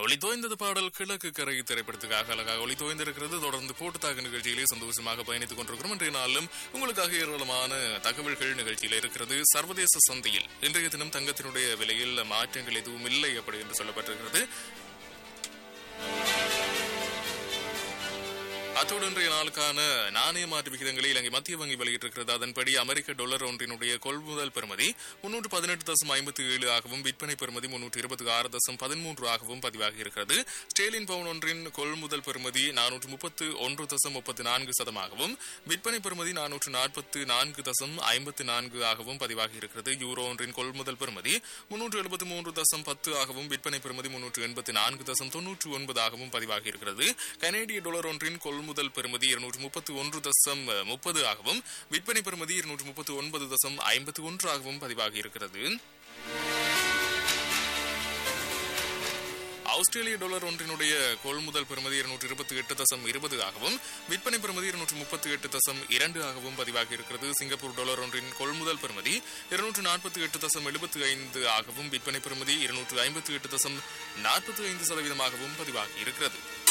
ஒளித்தோய்ந்தது பாடல் கிழக்கு கரை திரைப்படத்துக்காக அழகாக ஒளித்தோய்ந்திருக்கிறது தொடர்ந்து போட்டுத்தாக நிகழ்ச்சியிலே சந்தோஷமாக பயணித்துக் கொண்டிருக்கிறோம் இன்றைய நாளிலும் உங்களுக்காக ஏராளமான தகவல்கள் நிகழ்ச்சியில் இருக்கிறது சர்வதேச சந்தையில் இன்றைய தினம் தங்கத்தினுடைய விலையில் மாற்றங்கள் எதுவும் இல்லை அப்படி என்று சொல்லப்பட்டிருக்கிறது அத்தோடு இன்றைய நாளுக்கான நாணய மாற்று விகிதங்களை இலங்கை மத்திய வங்கி வெளியிட்டிருக்கிறது அதன்படி அமெரிக்க டாலர் ஒன்றினுடைய கொள்முதல் பெறுமதி முன்னூற்று பதினெட்டு தசம் ஐம்பத்தி ஏழு ஆகவும் விற்பனை பெறுமதி முன்னூற்று இருபத்தி ஆறு தசம் பதிமூன்று ஆகவும் பதிவாகி இருக்கிறது ஸ்டேலின் பவுன் ஒன்றின் கொள்முதல் பெறுமதி நானூற்று முப்பத்து ஒன்று தசம் முப்பத்தி நான்கு சதமாகவும் விற்பனை பெறுமதி நானூற்று நாற்பத்து நான்கு தசம் ஐம்பத்தி நான்கு ஆகவும் பதிவாகி இருக்கிறது யூரோ ஒன்றின் கொள்முதல் பெறுமதி முன்னூற்று எழுபத்தி மூன்று தசம் பத்து ஆகவும் விற்பனை பெறுமதி முன்னூற்று எண்பத்தி நான்கு தசம் தொன்னூற்று ஒன்பது ஆகவும் பதிவாகி இருக்கிறது கனேடிய டாலர் ஒன்றின் கொள்முதல் பெறுமதி இருநூற்று முப்பத்தி ஒன்று தசம் முப்பது ஆகவும் விற்பனை பெறுமதி இருநூற்று முப்பத்தி ஒன்பது தசம் ஐம்பத்தி ஒன்று ஆகவும் பதிவாகி இருக்கிறது ஆஸ்திரேலிய டாலர் ஒன்றினுடைய கொள்முதல் பெறுமதி இருநூற்று இருபத்தி எட்டு தசம் இருபது ஆகவும் விற்பனை பெறுமதி இருநூற்று முப்பத்தி எட்டு தசம் இரண்டு ஆகவும் பதிவாகி இருக்கிறது சிங்கப்பூர் டாலர் ஒன்றின் கொள்முதல் பெறுமதி இருநூற்று நாற்பத்தி எட்டு தசம் எழுபத்தி ஐந்து ஆகவும் விற்பனை பெறுமதி இருநூற்று ஐம்பத்தி எட்டு தசம் நாற்பத்தி ஐந்து சதவீதமாகவும் பதிவாகி இருக்கிறது